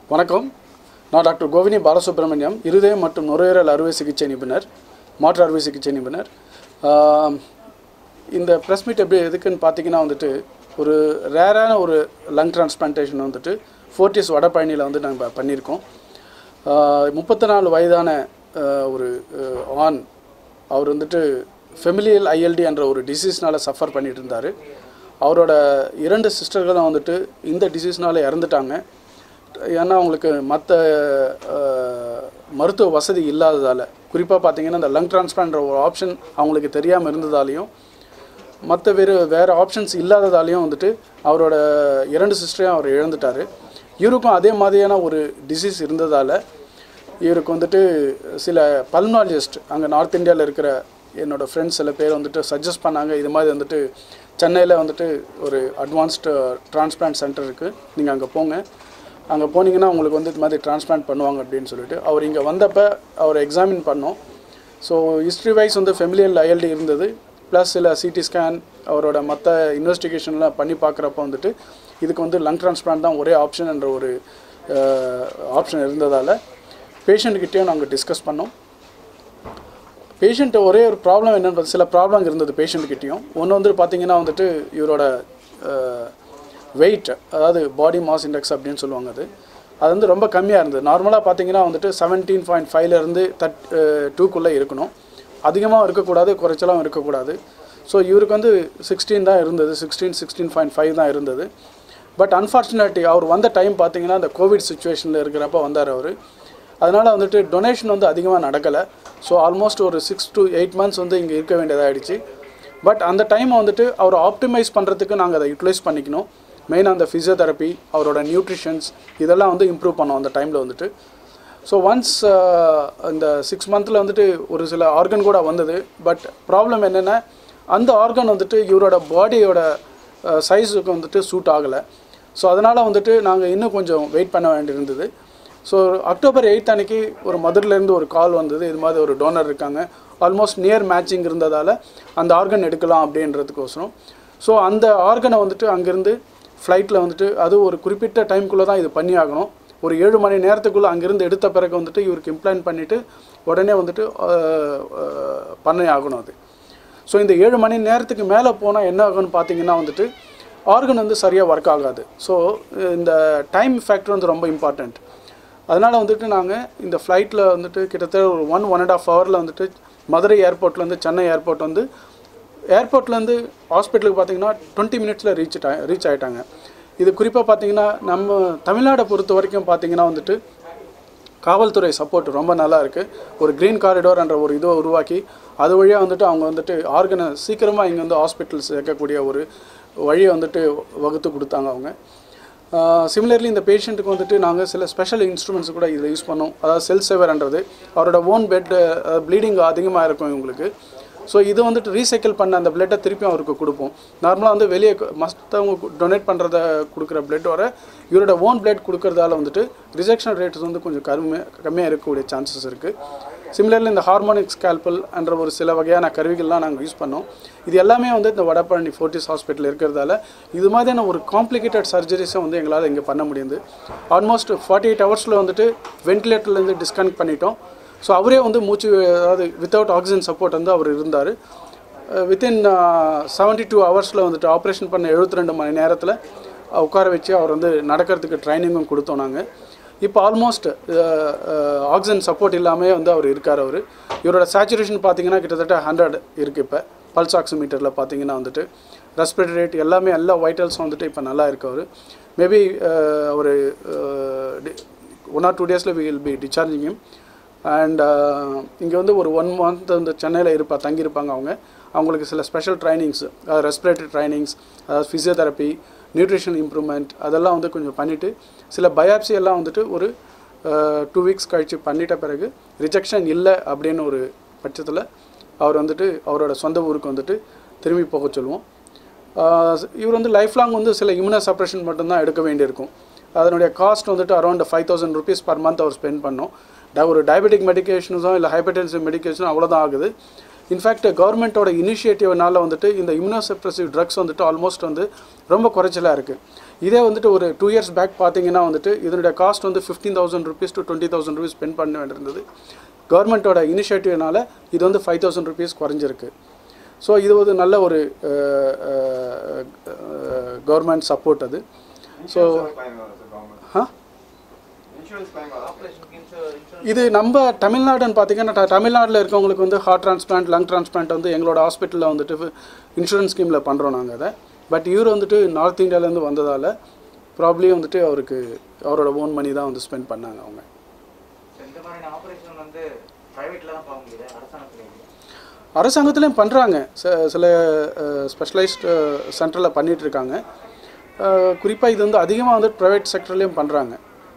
வணக்கம் நான் டாக்டர் கோவினி பாலசுப்ரமணியம் இருதயம் மற்றும் நுரையீரல் அறுவை சிகிச்சை நிபுணர் மாற்று அறுவை சிகிச்சை நிபுணர் ஆம், இந்த ப்ரெஸ் மீட் எப்படி எதுக்குன்னு பார்த்தீங்கன்னா வந்துட்டு ஒரு ரேரான ஒரு லங் டிரான்ஸ்பிளான்டேஷன் வந்துட்டு ஃபோர்டிஸ் வடபழனியில் வந்து நாங்கள் பண்ணியிருக்கோம் முப்பத்தி நாலு வயதான ஆஹ், ஒரு ஆஹ், ஆண் அவர் வந்துட்டு ஃபெமிலியல் ஐஎல்டி என்ற ஒரு டிசீஸ்னால் சஃபர் பண்ணிட்டு இருந்தார் அவரோட இரண்டு சிஸ்டர்களும் வந்துட்டு இந்த டிசீஸ்னால இறந்துட்டாங்க ஏன்னா அவங்களுக்கு மற்ற மருத்துவ வசதி இல்லாததால் குறிப்பாக பார்த்தீங்கன்னா இந்த லங் டிரான்ஸ்பிளான்ட் ஒரு ஆப்ஷன் அவங்களுக்கு தெரியாமல் இருந்ததாலையும் மற்ற வேறு வேறு ஆப்ஷன்ஸ் இல்லாததாலையும் வந்துட்டு அவரோட இரண்டு சிஸ்டரையும் அவர் இழந்துட்டார் இவருக்கும் அதே மாதிரியான ஒரு டிசீஸ் இருந்ததால் இவருக்கு வந்துட்டு சில பல்மாலஜிஸ்ட் அங்கே நார்த் இந்தியாவில் இருக்கிற என்னோடய ஃப்ரெண்ட்ஸ் சில பேர் வந்துட்டு சஜஸ்ட் பண்ணாங்க இது மாதிரி வந்துட்டு சென்னையில் வந்துட்டு ஒரு அட்வான்ஸ்டு டிரான்ஸ்பிளான்ட் சென்டர் இருக்குது நீங்கள் அங்கே போங்க அங்கே போனீங்கன்னா உங்களுக்கு வந்து இது மாதிரி டிரான்ஸ்பிளான்ட் பண்ணுவாங்க அப்படின்னு சொல்லிட்டு அவர் இங்கே வந்தப்போ அவர் எக்ஸாமின் பண்ணோம் ஸோ ஹிஸ்ட்ரி வைஸ் வந்து ஃபெமிலியல் ஐஎல்டி இருந்தது ப்ளஸ் சில சிடி ஸ்கேன் அவரோட மற்ற இன்வெஸ்டிகேஷன்லாம் பண்ணி பார்க்குறப்ப வந்துட்டு இதுக்கு வந்து லங் டிரான்ஸ்பிளான்ட் தான் ஒரே ஆப்ஷன் என்ற ஒரு ஆப்ஷன் இருந்ததால் பேஷண்ட்கிட்டேயும் நாங்கள் டிஸ்கஸ் பண்ணோம் பேஷண்ட்டு ஒரே ஒரு ப்ராப்ளம் என்னன்னு பார்த்து சில ப்ராப்ளம் இருந்தது பேஷண்ட்கிட்டேயும் ஒன்று வந்து பார்த்தீங்கன்னா வந்துட்டு இவரோட வெயிட் அதாவது பாடி மாஸ் இண்டெக்ஸ் அப்படின்னு சொல்லுவாங்க அது அது வந்து ரொம்ப கம்மியாக இருந்தது நார்மலாக பார்த்தீங்கன்னா வந்துட்டு செவன்டீன் பாயிண்ட் ஃபைவ்லேருந்து தட் டூக்குள்ளே இருக்கணும் அதிகமாக இருக்கக்கூடாது குறைச்சலாகவும் இருக்கக்கூடாது ஸோ இவருக்கு வந்து சிக்ஸ்டீன் தான் இருந்தது சிக்ஸ்டீன் சிக்ஸ்டீன் பாயிண்ட் ஃபைவ் தான் இருந்தது பட் அன்ஃபார்ச்சுனேட்லி அவர் வந்த டைம் பார்த்தீங்கன்னா அந்த கோவிட் சுச்சுவேஷனில் இருக்கிறப்ப வந்தார் அவர் அதனால் வந்துட்டு டொனேஷன் வந்து அதிகமாக நடக்கலை ஸோ ஆல்மோஸ்ட் ஒரு சிக்ஸ் to எயிட் மந்த்ஸ் வந்து இங்கே இருக்க வேண்டியதாகிடுச்சு பட் அந்த டைமை வந்துட்டு அவர் ஆப்டிமைஸ் பண்ணுறதுக்கு நாங்கள் அதை யூட்டிலைஸ் பண்ணிக்கணும் மெயினாக அந்த ஃபிசியோதெரப்பி அவரோட நியூட்ரிஷன்ஸ் இதெல்லாம் வந்து இம்ப்ரூவ் பண்ணோம் அந்த டைமில் வந்துட்டு ஸோ ஒன்ஸ் இந்த சிக்ஸ் மந்தில் வந்துட்டு ஒரு சில ஆர்கன் கூட வந்தது பட் ப்ராப்ளம் என்னென்னா அந்த ஆர்கன் வந்துட்டு இவரோட பாடியோட சைஸுக்கு வந்துட்டு சூட் ஆகலை ஸோ அதனால் வந்துட்டு நாங்கள் இன்னும் கொஞ்சம் வெயிட் பண்ண வேண்டியிருந்தது ஸோ அக்டோபர் எயித் அன்னைக்கு ஒரு மதுரிலேருந்து ஒரு கால் வந்தது இது மாதிரி ஒரு டோனர் இருக்காங்க ஆல்மோஸ்ட் நியர் மேட்சிங் இருந்ததால் அந்த ஆர்கன் எடுக்கலாம் அப்படின்றதுக்கோசரம் ஸோ அந்த ஆர்கனை வந்துட்டு அங்கேருந்து ஃப்ளைட்டில் வந்துட்டு அது ஒரு குறிப்பிட்ட டைம்குள்ளே தான் இது பண்ணி ஆகணும் ஒரு ஏழு மணி நேரத்துக்குள்ளே அங்கேருந்து எடுத்த பிறகு வந்துட்டு இவருக்கு இம்ப்ளான்ட் பண்ணிவிட்டு உடனே வந்துட்டு அஹ், அஹ், பண்ணி ஆகணும் அது ஸோ இந்த ஏழு மணி நேரத்துக்கு மேலே போனால் என்ன ஆகும்னு பார்த்தீங்கன்னா வந்துட்டு ஆர்கன் வந்து சரியாக ஒர்க் ஆகாது ஸோ இந்த டைம் ஃபேக்டர் வந்து ரொம்ப இம்பார்ட்டண்ட் அதனால் வந்துட்டு நாங்கள் இந்த ஃப்ளைட்டில் வந்துட்டு கிட்டத்தட்ட ஒரு ஒன் ஒன் அண்ட் ஆஃப் ஹவரில் வந்துட்டு மதுரை ஏர்போர்ட்லேருந்து சென்னை ஏர்போர்ட் வந்து ஏர்போர்ட்லேருந்து ஹாஸ்பிட்டலுக்கு பார்த்தீங்கன்னா டுவெண்ட்டி மினிட்ஸில் ரீச் ரீச் ஆகிட்டாங்க இது குறிப்பாக பார்த்தீங்கன்னா நம்ம தமிழ்நாடை பொறுத்த வரைக்கும் பார்த்தீங்கன்னா வந்துட்டு காவல்துறை சப்போர்ட் ரொம்ப நல்லா இருக்குது ஒரு க்ரீன் காரிடோர் என்ற ஒரு இதை உருவாக்கி அது வழியாக வந்துட்டு அவங்க வந்துட்டு ஆர்கனை சீக்கிரமாக இங்கே வந்து ஹாஸ்பிட்டல் சேர்க்கக்கூடிய ஒரு வழியை வந்துட்டு வகுத்து கொடுத்தாங்க அவங்க சிமிலர்லி இந்த பேஷண்ட்டுக்கு வந்துட்டு நாங்கள் சில ஸ்பெஷல் இன்ஸ்ட்ருமெண்ட்ஸ் கூட இதில் யூஸ் பண்ணோம் அதாவது செல் சேவர்ன்றது அவரோட ஓன் பெட் ப்ளீடிங் அதிகமாக இருக்கும் இவங்களுக்கு ஸோ இது வந்துட்டு ரீசைக்கிள் பண்ண அந்த பிளட்டை திருப்பியும் அவருக்கு கொடுப்போம் நார்மலாக வந்து வெளியே மற்றவங்க டொனேட் பண்ணுறத கொடுக்குற பிளட்டோட இவரோட ஓன் பிளட் கொடுக்கறதால வந்துட்டு ரிஜெக்ஷன் ரேட்ஸ் வந்து கொஞ்சம் கம்மியாக கம்மியாக இருக்கக்கூடிய சான்சஸ் இருக்குது சிமிலர்லி இந்த ஹார்மோனிக் ஸ்கேல்பல் என்ற ஒரு சில வகையான கருவிகள்லாம் நாங்கள் யூஸ் பண்ணோம் இது எல்லாமே வந்து இந்த வடபழனி ஃபோர்ட்டிஸ் ஹாஸ்பிட்டல் இருக்கிறதால இது மாதிரியான ஒரு காம்ப்ளிகேட்டட் சர்ஜரிஸை வந்து எங்களால் இங்கே பண்ண முடியுது ஆல்மோஸ்ட் ஃபார்ட்டி எயிட் ஹவர்ஸில் வந்துட்டு வென்டிலேட்டர்லேருந்து டிஸ்கனெக்ட் பண்ணிட்டோம் ஸோ அவரே வந்து மூச்சு அதாவது வித்தவுட் ஆக்சிஜன் சப்போர்ட் வந்து அவர் இருந்தார் வித்தின் செவன்ட்டி டூ ஹவர்ஸில் வந்துட்டு ஆப்ரேஷன் பண்ண எழுபத்தி ரெண்டு மணி நேரத்தில் உட்கார வச்சு அவர் வந்து நடக்கிறதுக்கு ட்ரைனிங்கும் கொடுத்தோம் நாங்கள் இப்போ ஆல்மோஸ்ட் ஆக்சிஜன் சப்போர்ட் இல்லாமல் வந்து அவர் இருக்கார் அவர் இவரோட சேச்சுரேஷன் பார்த்தீங்கன்னா கிட்டத்தட்ட ஹண்ட்ரட் இருக்குது இப்போ பல்ஸ் ஆக்சிமீட்டரில் பார்த்தீங்கன்னா வந்துட்டு ரெஸ்பிரேட்டரி ரேட் எல்லாமே எல்லா வைட்டல்ஸும் வந்துட்டு இப்போ நல்லா இருக்கு அவர் மேபி ஒரு ஒன் ஆர் டூ டேஸில் will be discharging him and இங்கே வந்து ஒரு ஒன் மந்த் வந்து சென்னையில் இருப்பா தங்கியிருப்பாங்க அவங்க அவங்களுக்கு சில ஸ்பெஷல் ட்ரைனிங்ஸ் அதாவது ரெஸ்பிரேட்டரி ட்ரைனிங்ஸ் அதாவது ஃபிசியோதெரப்பி நியூட்ரிஷன் இம்ப்ரூவ்மெண்ட் அதெல்லாம் வந்து கொஞ்சம் பண்ணிவிட்டு சில பயாப்சி எல்லாம் வந்துட்டு ஒரு டூ வீக்ஸ் கழித்து பண்ணிட்ட பிறகு ரிஜெக்ஷன் இல்லை அப்படின்னு ஒரு பட்சத்தில் அவர் வந்துட்டு அவரோட சொந்த ஊருக்கு வந்துட்டு திரும்பி போக சொல்லுவோம் ஆஹ் இவர் வந்து லைஃப் லாங் வந்து சில இம்யூனோ சப்ரேஷன் மட்டும்தான் எடுக்க வேண்டியிருக்கும் அதனுடைய காஸ்ட் வந்துட்டு around five thousand rupees per month அவர் ஸ்பெண்ட் பண்ணோம் ட- ஒரு டயபெட்டிக் மெடிகேஷனும் இல்லை ஹைப்பர்டென்சிவ் மெடிகேஷனும் அவ்வளோதான் ஆகுது இன்ஃபேக்ட் கவர்மெண்ட்டோட இனிஷியேட்டிவ்னால வந்துட்டு இந்த இம்யூனோசெப்ரசிவ் ட்ரக்ஸ் வந்துட்டு ஆல்மோஸ்ட் வந்து ரொம்ப குறைச்சலாக இருக்குது இதே வந்துட்டு ஒரு டூ இயர்ஸ் பேக் பார்த்தீங்கன்னா வந்துட்டு இதனுடைய காஸ்ட் வந்து fifteen thousand rupees to twenty thousand rupees spend பண்ண வேண்டியிருந்தது கவர்மெண்ட்டோட இனிஷியேட்டிவ்னால இது வந்து ஃபைவ் தௌசண்ட் ருபீஸ் குறைஞ்சிருக்கு ஸோ இது ஒரு நல்ல ஒரு கவர்மெண்ட் சப்போர்ட் அது ஸோ ஆ இது நம்ம தமிழ்நாடுன்னு பார்த்தீங்கன்னா ட- தமிழ்நாட்டில் இருக்கவங்களுக்கு வந்து ஹார்ட் டிரான்ஸ்பிளான்ட் லங் டிரான்ஸ்பிளான்ட் வந்து எங்களோட ஹாஸ்பிட்டலில் வந்துட்டு இன்சூரன்ஸ் ஸ்கீமில் பண்ணுறோம் நாங்கள் அதை பட் இவர் வந்துட்டு நார்த் இந்தியாவிலேருந்து வந்ததால் ப்ராப்ளி வந்துட்டு அவருக்கு அவரோட ஓன் மணி தான் வந்து ஸ்பெண்ட் பண்ணாங்க அவங்க இந்த மாதிரியான ஆபரேஷன் வந்து பிரைவேட்ல தான் பார்க்க முடியுது அரசாங்கத்துல இல்லையா? அரசாங்கத்துலேயும் பண்ணுறாங்க சில ஸ்பெஷலைஸ்டு சென்டரில் பண்ணிகிட்டு இருக்காங்க குறிப்பாக இது வந்து அதிகமாக வந்து ப்ரைவேட் செக்டர்லேயும் பண்ணுறாங்க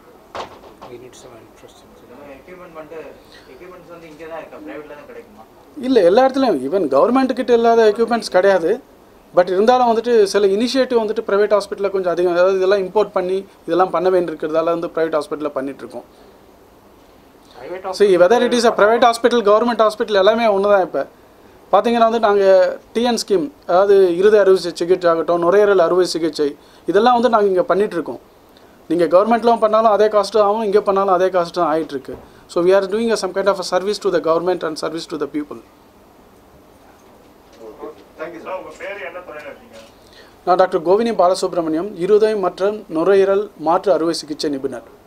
எக்யூப்மெண்ட் வந்து எக்யூப்மெண்ட்ஸ் வந்து இங்கே தான் இருக்கா பிரைவேட்ல தான் கிடைக்குமா இல்லை எல்லா இடத்துலையும் ஈவன் கவர்மெண்ட்டுக்கிட்ட இல்லாத எக்யூப்மெண்ட்ஸ் கிடையாது பட் இருந்தாலும் வந்துட்டு சில இனிஷியேட்டிவ் வந்துட்டு ப்ரைவேட் ஹாஸ்பிட்டலில் கொஞ்சம் அதிகம் அதாவது இதெல்லாம் இம்போர்ட் பண்ணி இதெல்லாம் பண்ண வேண்டியிருக்கிறதால வந்து ப்ரைவேட் ஹாஸ்பிட்டலில் பண்ணிகிட்ருக்கோம் private so whether it is a private hospital government hospital எல்லாமே ஒன்று தான் இப்போ பார்த்தீங்கன்னா வந்து நாங்கள் டிஎன் ஸ்கீம் அதாவது இருதய அறுவை சிகிச்சை ஆகட்டும் நுரையீரல் அறுவை சிகிச்சை இதெல்லாம் வந்து நாங்கள் இங்கே பண்ணிகிட்ருக்கோம் நீங்கள் கவர்மெண்ட்லாம் பண்ணாலும் அதே காஸ்ட்டு ஆகும் இங்கே பண்ணாலும் அதே காஸ்ட்டு தான் ஆகிட்டுருக்கு so we are doing some kind of service to the government and service to the people sir உங்க பேர் என்ன துறையில இருக்கீங்க நான் டாக்டர் கோவினி பாலசுப்ரமணியம் இருதயம் மற்றும் நுரையீரல் மாற்று அறுவை சிகிச்சை நிபுணர்